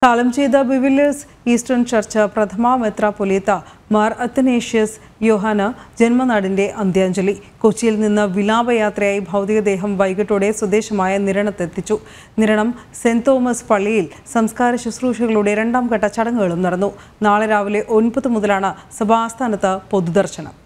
കാലം ചെയ്ത ബിവില്ലേഴ്സ് eastern church പ്രഥമ മെത്രാപൊലീത്ത മാർ അത്തനേഷ്യസ് യോഹാന ജന്മനാടിന്റെ അന്ത്യാഞ്ജലി കൊച്ചിയിൽ നിന്ന് വിലാപയാത്രയായി ഭൗതികദേഹം വൈകിട്ടോടെ സ്വദേശമായ നിരണത്തെത്തിച്ചു നിരണം സെന്റ് തോമസ് പള്ളിയിൽ സംസ്കാര ശുശ്രൂഷകളുടെ രണ്ടാം ഘട്ട ചടങ്ങുകളും നടന്നു നാളെ രാവിലെ ഒൻപത് മുതലാണ് സഭാസ്ഥാനത്ത് പൊതുദർശനം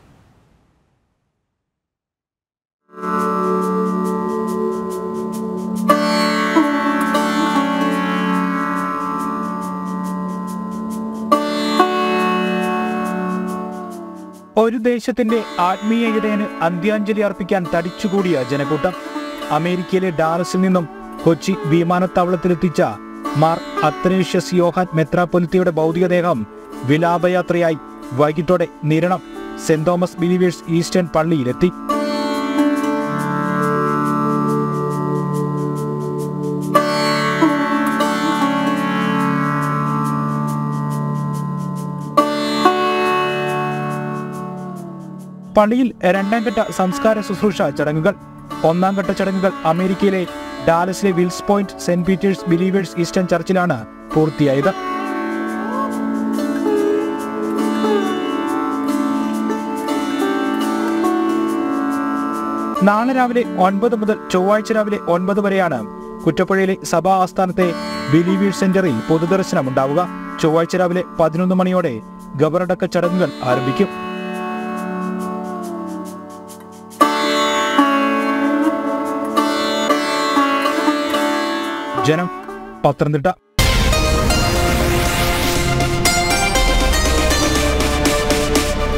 ഒരു ദേശത്തിന്റെ ആത്മീയ ഇടയന് അന്ത്യാഞ്ജലി അർപ്പിക്കാൻ തടിച്ചുകൂടിയ ജനക്കൂട്ടം അമേരിക്കയിലെ ഡാലസിൽ നിന്നും കൊച്ചി വിമാനത്താവളത്തിലെത്തിച്ച മാർ അത്രേഷ്യസ് യോഹാൻ മെത്രാപ്പൊലിത്തയുടെ ഭൗതികദേഹം വിലാപയാത്രയായി വൈകിട്ടോടെ Niranam Saint Thomas Believers Eastern പള്ളിയിലെത്തി പള്ളിയിൽ രണ്ടാം ഘട്ട സംസ്കാര ശുശ്രൂഷ ചടങ്ങുകൾ ഒന്നാം ഘട്ട ചടങ്ങുകൾ അമേരിക്കയിലെ ഡാലസിലെ Wills Point Saint Peter's Believers Eastern ചർച്ചിലാണ് പൂർത്തിയായത് നാളെ രാവിലെ ഒൻപത് മുതൽ ചൊവ്വാഴ്ച രാവിലെ ഒൻപത് വരെയാണ് കുറ്റപ്പുഴയിലെ സഭാ ആസ്ഥാനത്തെ ബിലീവേഴ്സ് സെന്ററിൽ പൊതുദർശനം ഉണ്ടാവുക ചൊവ്വാഴ്ച രാവിലെ പതിനൊന്ന് മണിയോടെ ഗവർണടക്ക ചടങ്ങുകൾ ആരംഭിക്കും ജനം പത്തനംതിട്ട